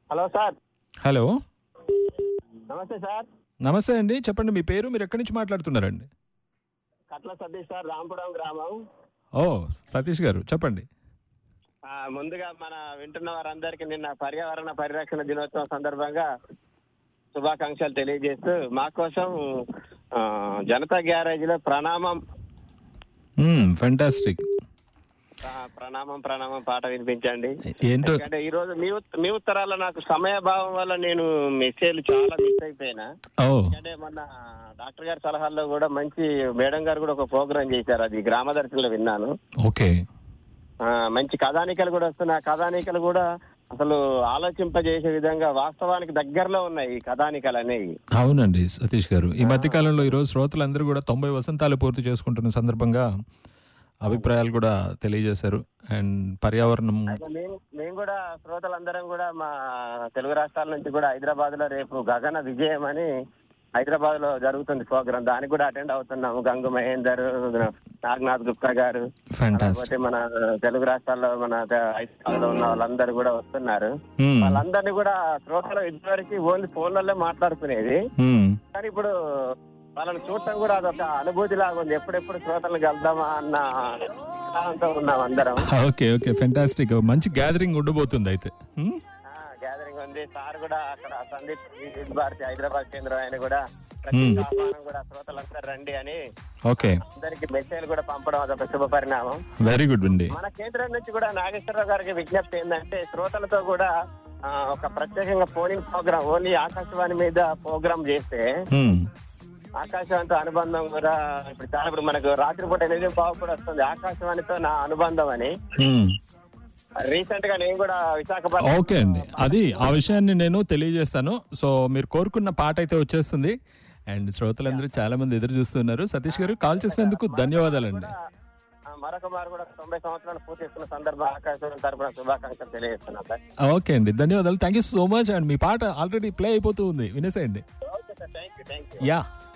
Hello sir hello నమస్తే sir నమస్తే అండి చెప్పండి మీ పేరు మీరు ఎక్కడి నుంచి మాట్లాడుతున్నారండి కట్ల సతీష్ సార్ రాంపురం గ్రామం ఓ సతీష్ గారు చెప్పండి ఆ, ముందుగా మన వింటున్న వారందరికీ నిన్న పర్యావరణ పరిరక్షణ దినోత్సవం సందర్భంగా శుభాకాంక్షలు తెలియజేస్తూ మా కోసం ఆ, జనతా గ్యారేజ్ లో ప్రణామం ఫెంటాస్టిక్ ఆ, ప్రణామం ప్రణామం పాట వినిపించండి ఏంటో ఎందుకంటే ఈ రోజు మీ ఉత్- మీ ఉత్తరాల్లో నాకు సమయభావం వల్ల నేను మెసేజ్లు చాలా మిస్ అయిపోయినా ఓ ఎందుకంటే మొన్న డాక్టర్ గారి సలహాల్లో కూడా మంచి మేడం గారు కూడా ఒక ప్రోగ్రామ్ చేశారు అది గ్రామదర్శిలో విన్నాను ఓకే ఆ, మంచి కథానికలు కూడా వస్తున్నాయి ఆ కథానికలు కూడా అసలు ఆలోచింపజేసే విధంగా వాస్తవానికి దగ్గరలో ఉన్నాయి ఈ కథానికలు అనేవి అవునండి సతీష్ గారు ఈ మధ్య కాలంలో ఈరోజు శ్రోతలందరూ కూడా తొంభై వసంతాలు పూర్తి చేసుకుంటున్న సందర్భంగా అభిప్రాయాలు కూడా తెలియజేశారు అండ్ పర్యావరణం అయితే మేము మేము కూడా శ్రోతలందరం కూడా మా తెలుగు రాష్ట్రాల నుంచి కూడా హైదరాబాద్ లో రేపు గగన విజయం అని హైదరాబాద్ లో జరుగుతుంది ప్రోగ్రామ్ దానికి కూడా అటెండ్ అవుతున్నాము గంగు మహేందర్ నాగనాథ్ గుప్తా గారు ఫ్యాంటాస్టిక్ లేకపోతే మన తెలుగు రాష్ట్రాల్లో మన హైదరాబాద్ లో ఉన్న వాళ్ళందరూ కూడా వస్తున్నారు వాళ్ళందరినీ కూడా శ్రోతలు ఇదివరకు ఓన్లీ ఫోన్లలో మాట్లాడుకునేది కానీ ఇప్పుడు వాళ్ళని చూడటం కూడా అదొక అనుభూతి లాగా ఉంది ఎప్పుడెప్పుడు శ్రోతలు కలుద్దామా అన్న ఉత్సాహంతో ఉన్నాం అందరం ఓకే ఓకే ఫెంటాస్టిక్ మంచి గ్యాదరింగ్ ఉండబోతుంది అయితే Hmm? గ్యాదరింగ్ ఉంది సార్ కూడా అక్కడ సందీప్ విద్యుత్ భారతి హైదరాబాద్ కేంద్రం ఆయన కూడా ప్రతి Hmm. ఆహ్వానం కూడా శ్రోతలందరూ రండి అని ఓకే అందరికి మెసేజ్ కూడా పంపడం అదొక శుభ పరిణామం వెరీ గుడ్ అండి మన కేంద్రం నుంచి కూడా నాగేశ్వరరావు గారికి విజ్ఞప్తి ఏంటంటే శ్రోతలతో కూడా ఆ, ఒక ప్రత్యేకంగా ఫోనింగ్ ప్రోగ్రామ్ ఓన్లీ ఆకాశవాణి మీద ప్రోగ్రామ్ చేస్తే Hmm. ఆకాశవాణితో అనుబంధం కూడా ఇప్పుడు చాలా ఇప్పుడు మనకు రాత్రిపూట ఎనిమిది పావు కూడా వస్తుంది ఆకాశవాణితో నా అనుబంధం అని Hmm. రీసెంట్ గా నేను కూడా విశాఖపట్నం ఓకే అండి అది ఆ విషయాన్ని నేను తెలియజేస్తాను సో మీరు కోరుకున్న పాట అయితే వచ్చేస్తుంది అండ్ శ్రోతలందరూ చాలా మంది ఎదురు చూస్తున్నారు సతీష్ గారు కాల్ చేసినందుకు ధన్యవాదాలండి ఆ, మరొక మారు కూడా తొంభై సంవత్సరాలు పూర్తి చేసుకున్న సందర్భం ఆకాశవాణి తరపున శుభాకాంక్షలు తెలియజేస్తున్నాను సార్ ఓకే అండి ధన్యవాదాలు thank you so much and మీ పాట ఆల్రెడీ ప్లే అయిపోతూ ఉంది వినేసేయండి okay sir thank you thank you yeah